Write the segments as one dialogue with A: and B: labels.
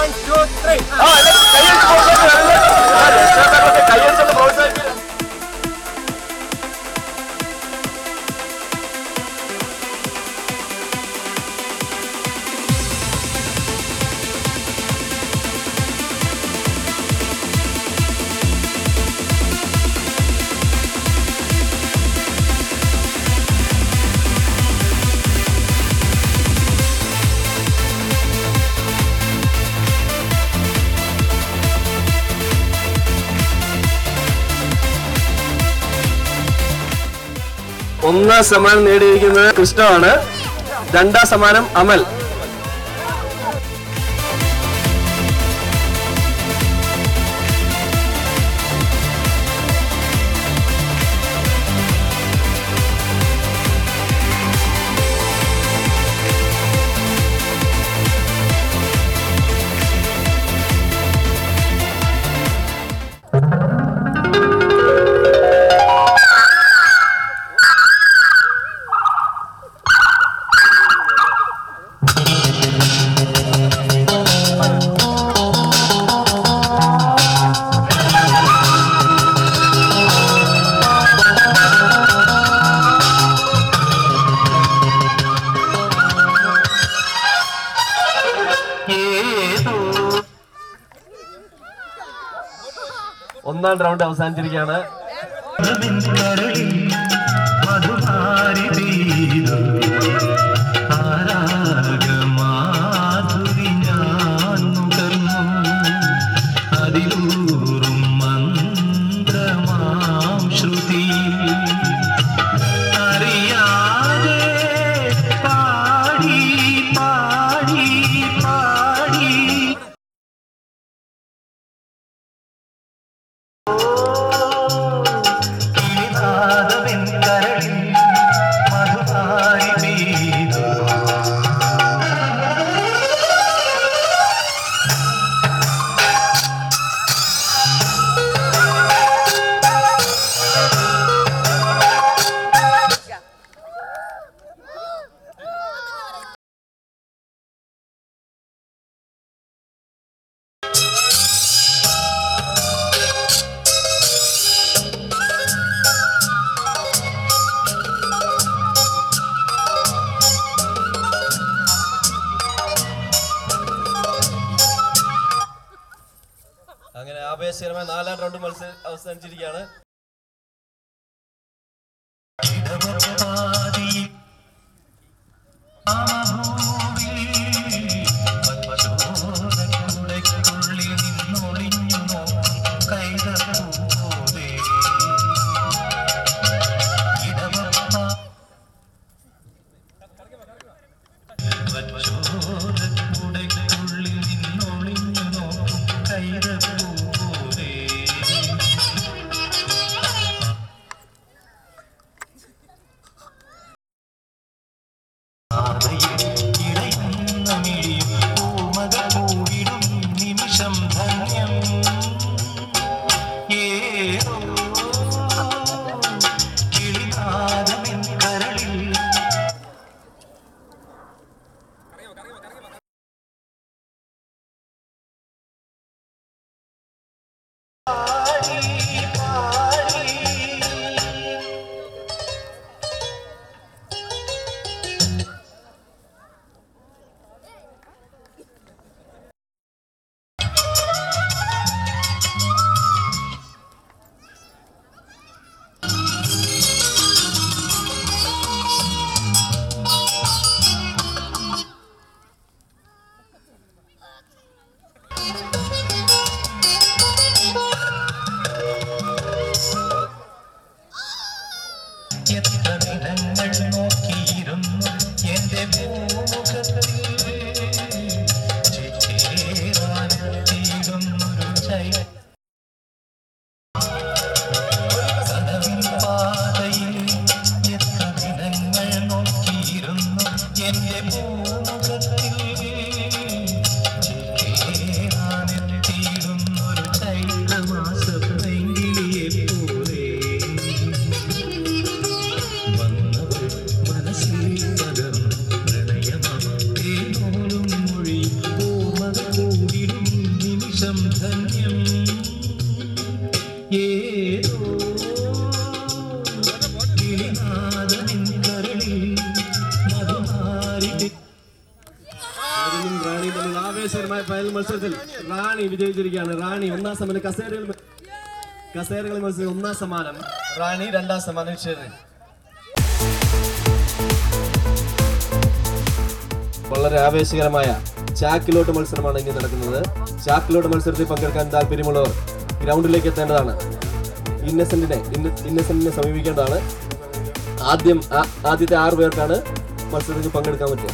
A: One two three
B: ആ, എല്ലാവരും കൈയടിച്ച് പ്രോത്സാഹിപ്പിക്കുക. ആ, രക്ഷകർത്താക്കളൊക്കെ കൈയടിച്ചൊന്ന് പ്രോത്സാഹിപ്പിക്കുക. ഒന്നാം സമ്മാനം നേടിയിരിക്കുന്നത് കൃഷ്ണമാണ് രണ്ടാം സമ്മാനം അമൽ ഒന്നാം റൗണ്ട് അവസാനിച്ചിരിക്കുകയാണ്
C: അതിലൂറും മന്ത്രമാം ശ്രുതി അറിയാതെ പാടി പാടി പാടി കിളിനാദമെൻ കരളിൽ മധുമാരി പെയ്തു
B: അങ്ങനെ ആവേശകരമായ നാലാം റൗണ്ട് മത്സരം അവസാനിച്ചിരിക്കുകയാണ്
C: ഇടവപ്പാതിയിൽ പച്ചോരക്കുടയ്ക്കുള്ളിൽ നിന്നൊളിഞ്ഞു നോക്കും കൈതപ്പൂവോടെ. ഇടവപ്പാ പച്ചോരക്കുടയ്ക്കുള്ളിൽ നിന്നൊളിഞ്ഞു നോക്കും കൈതപ്പൂവോടെ. ഇടയുന്ന മിഴിയും പൂമക പൂവിടും നിമിഷം ധന്യം ഏതോ കിളിനാദമെൻ കരളിൽ പാടി പാടി എത്ര ദിനങ്ങൾ നോക്കിയിരുന്നു എന്റെ പൂമുഖത്തിൽ ചേരാനെത്തിയിടുന്നൊരു ചൈ കനവിൻ പാതയിൽ എത്ര ദിനങ്ങൾ നോക്കിയിരുന്നു എന്റെ പൂമുഖത്തിൽ ചേരാനെത്തിയിടുന്നൊരു ചൈത്രമാസപ്പെങ്കിളിയെ പോലെ വന്നവൾ മനസ്സിൽ പകർന്നു പ്രണയമേനോലും മൊഴി പൂമക കൂടിടും
A: അതിനും റാണി തമ്മിൽ ആവേശകരമായ ഫൈനൽ മത്സരത്തിൽ റാണി വിജയിച്ചിരിക്കുകയാണ് റാണി ഒന്നാം സമ്മാനം കസേരകൾ കസേരകൾ മത്സരം ഒന്നാം സമ്മാനം റാണി രണ്ടാം സമ്മാനം ഷെറിൻ വളരെ ആവേശകരമായ ചാക്കിലോട്ട് മത്സരമാണ് ഇനി നടക്കുന്നത് ചാക്കിലോട്ട് മത്സരത്തിൽ പങ്കെടുക്കാൻ താല്പര്യമുള്ളവർ ഗ്രൗണ്ടിലേക്ക് എത്തേണ്ടതാണ് ഇന്നസെന്റിനെ ഇന്ന- ഇന്നസെന്റിനെ സമീപിക്കേണ്ടതാണ് ആദ്യം ആ- ആദ്യത്തെ ആറു പേർക്കാണ് മത്സരത്തിൽ പങ്കെടുക്കാൻ പറ്റുക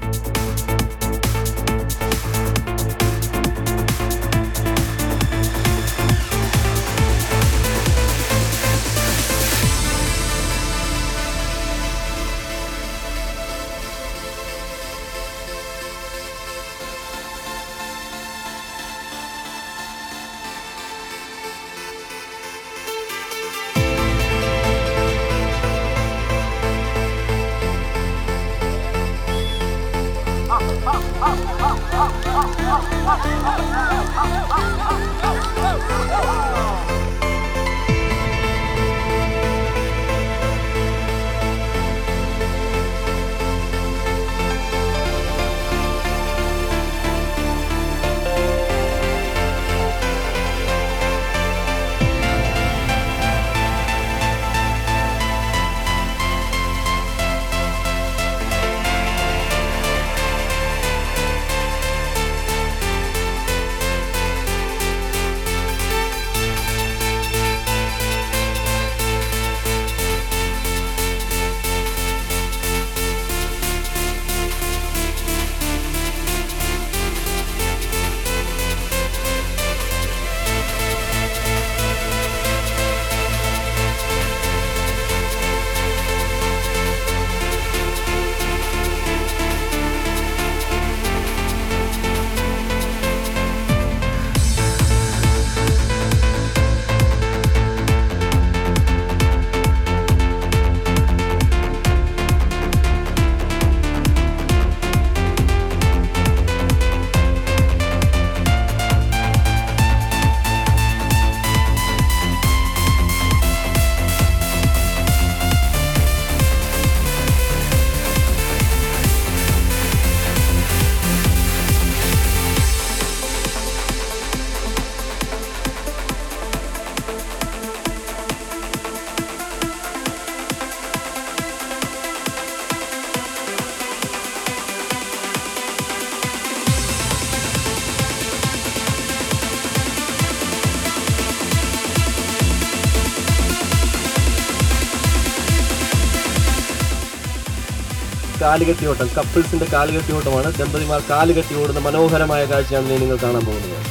A: കാലുകെട്ടി ഓട്ടം കപ്പിൾസിന്റെ കാലുകെട്ടി ഓട്ടമാണ് ദമ്പതിമാർ കാലുകെട്ടി ഓടുന്ന മനോഹരമായ കാഴ്ചയാണ് ഇനി നിങ്ങൾ കാണാൻ പോകുന്നത്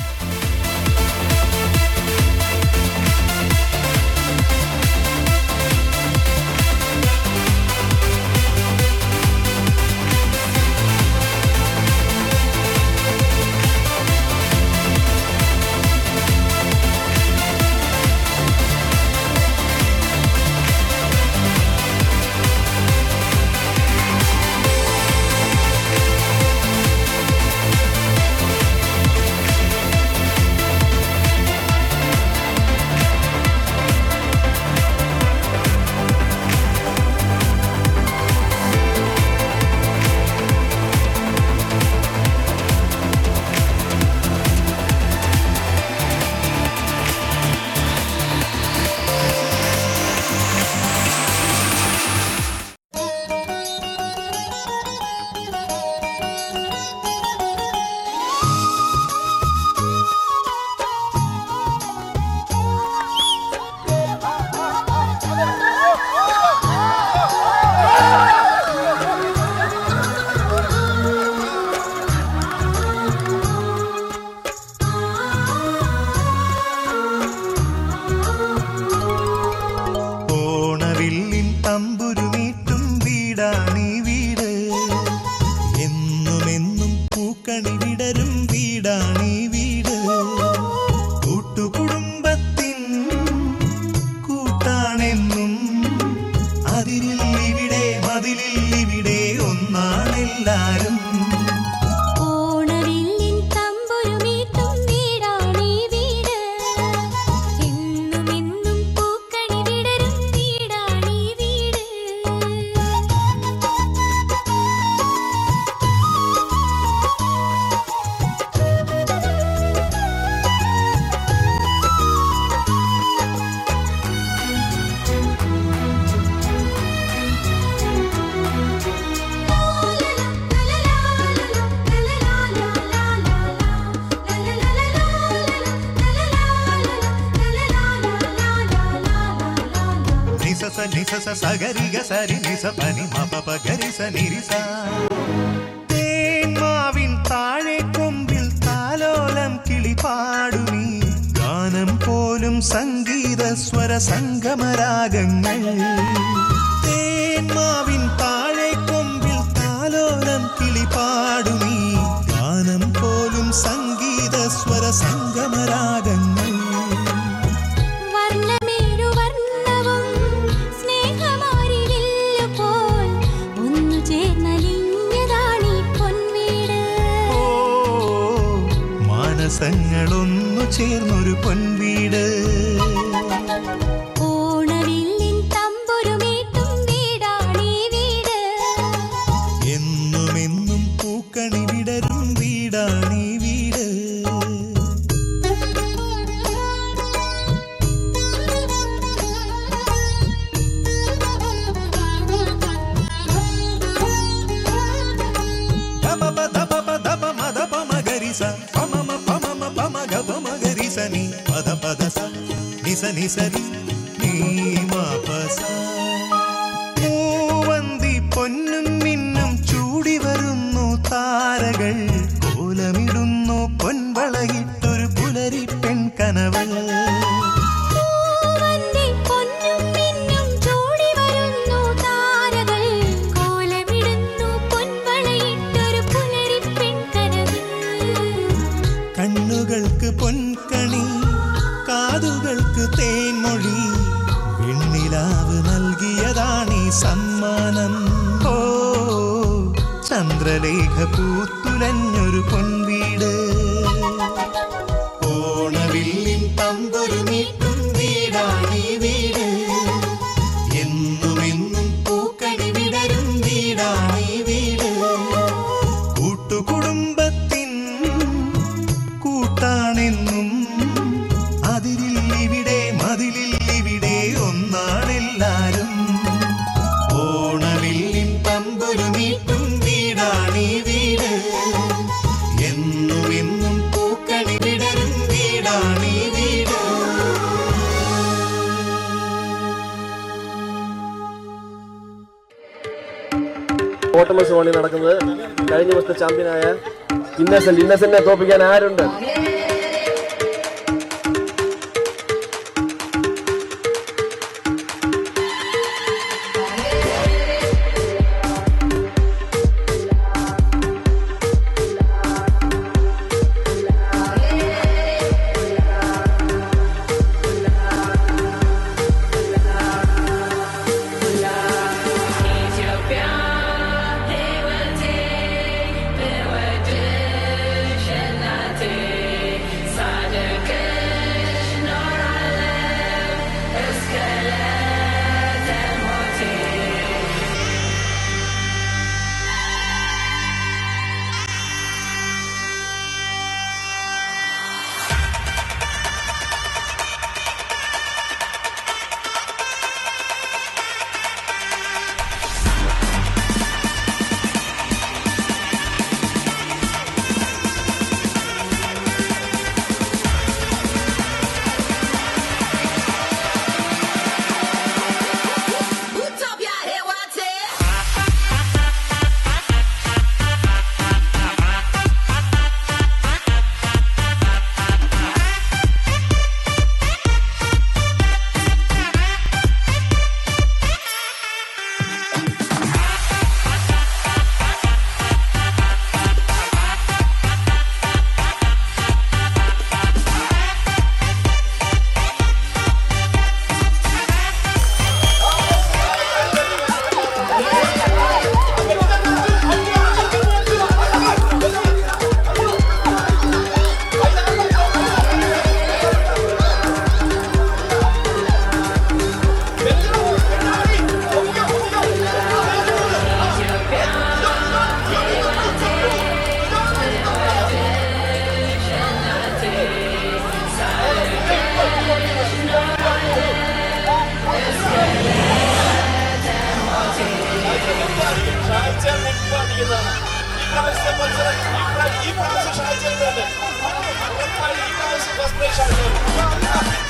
C: ഓണവില്ലിൻ തമ്പുരുമീട്ടും വീടാണീ വീട് എന്നുമെന്നും പൂക്കണി വിടരും വീടാണീ വീട് കൂട്ടുകുടുംബത്തിൻ കൂട്ടാണെന്നും അതിരിൽ ഇവിടെ മതിലിൽ ഇവിടെ ഒന്നാണെല്ലാരും
D: ഓണവില്ലിൻ തമ്പുരുമീട്ടും വീടാണീ വീട് എന്നുമെന്നും പൂക്കണി വിടരും വീടാണീ വീട്
C: സ നി സ സ സഗരി ഗ സരി നി സ പനി മ പ പ ഗരി സ നി രി സ തേന്മാവിൻ താഴെ കൊമ്പിൽ താലോലം കിളി പാടുമീ ഗാനം പോലും സംഗീത സ്വര സംഗമരാഗങ്ങൾ തേന്മാവിൻ താഴെ കൊമ്പിൽ താലോലം കിളി പാടുമീ ഗാനം പോലും സംഗീത സ്വര സംഗമരാഗങ്ങൾ
D: വർണ്ണമേഴു വർണ്ണവും സ്നേഹമാരിവില്ലു പോൽ ഒന്നു ചേർന്നലിഞ്ഞതാണീ പൊൻവീട്
C: ഓ മാനസങ്ങളൊന്നു ചേർന്നൊരു പൊൻവീട്
D: ഓണവില്ലിൻ തമ്പുരുമീട്ടും വീടാണീ വീട്
C: എന്നുമെന്നും പൂക്കണി വിടരും വീടാണീ വീട് ധപപ ധപപ ധപ മദ പമ ഗരി സ പമമ പമമ പമ ഗ പമ ഗരി സ നി പദ പദ സ നി സ നി സ രി നീ മ പ സ മൂവന്തി പൊന്നും മിന്നും ചൂടി വരുന്നു താരകൾ കോലമിടുന്നു പൊൻവളയിട്ടൊരു പുലരി പെൺകനവൾ
D: പൂവന്തി പൊന്നും മിന്നും ചൂടി വരുന്നു താരകൾ കോലമിടുന്നു പൊൻവളയിട്ടൊരു പുലരിപ്പെൺകനവിൽ
C: കണ്ണുകൾക്ക് പൊൻകണി കാതുകൾക്ക് തേൻമൊഴി വെണ്ണിലാവ് നൽകിയതാണീ സമ്മാനം ഓ ചന്ദ്രലേഖ പൂത്തുലഞ്ഞൊരു പൊൻവീട് ഓണവില്ലിൻ തമ്പൊരു നീട്ടും വീടാണീ വീട് എന്നുമെന്നും പൂക്കണി വിടരും വീടാണീ വീട് കൂട്ടുകുടുംബത്തിൻ കൂട്ടാണെന്നും അതിരിൽ ഇവിടെ മതിലിൽ ഇവിടെ ഒന്നാണെല്ലാരും ഓണവില്ലിൻ തമ്പൊരു നീട്ടും വീടാണീ വീട് എന്നും എന്നും പൂക്കണി വിടരും വീടാണീ വീട്
A: ഓട്ട മത്സരമാണ് ഈ നടക്കുന്നത് കഴിഞ്ഞ വർഷത്തെ ചാമ്പ്യനായ ഇന്നസെന്റ് ഇന്നസെന്റിനെ തോപ്പിക്കാൻ ആരുണ്ട്
E: Utopia hewate
B: ഈ പ്രാവശ്യം ഷാജി തന്നെ. ഉറപ്പായും ഈ പ്രാവശ്യം ഫസ്റ്റ് പ്രൈസ് ഷാജി തന്നെ.